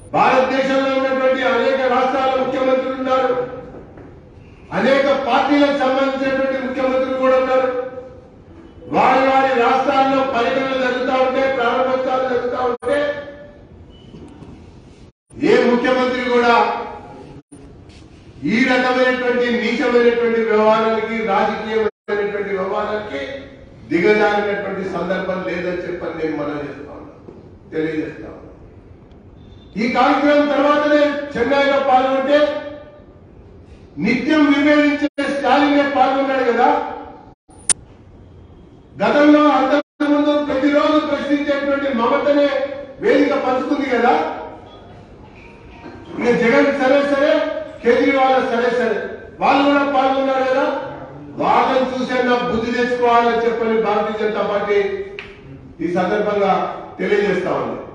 భారతదేశంలో ఉన్నటువంటి అనేక రాష్ట్రాల ముఖ్యమంత్రులు ఉన్నారు అనేక పార్టీలకు సంబంధించినటువంటి ముఖ్యమంత్రులు కూడా ఉన్నారు వారి వారి రాష్ట్రాల్లో పర్యటనలు జరుగుతూ ఉంటే ప్రారంభోత్సవాలు జరుగుతూ ఉంటే ఏ ముఖ్యమంత్రి కూడా ఈ రకమైనటువంటి నీచమైనటువంటి వ్యవహారానికి రాజకీయమైనటువంటి వ్యవహారానికి దిగజారినటువంటి సందర్భం లేదని చెప్పని నేను మనం చేస్తా ఉన్నాను తెలియజేస్తా ఉన్నాను ఈ కార్యక్రమం తర్వాతనే చెన్నైలో పాల్గొంటే నిత్యం విభేదించే స్టాలిన్ పాల్గొన్నాడు కదా గతంలో అంతకుముందు ప్రతిరోజు ప్రశ్నించేటువంటి మమతనే వేదిక పంచుకుంది కదా ఇక జగన్ సరే సరే కేజ్రీవాల్ సరే సరే వాళ్ళు కూడా పాల్గొన్నారు కదా వాళ్ళని చూసే నా బుద్ధి తెచ్చుకోవాలని చెప్పని భారతీయ జనతా పార్టీ ఈ సందర్భంగా తెలియజేస్తా ఉంది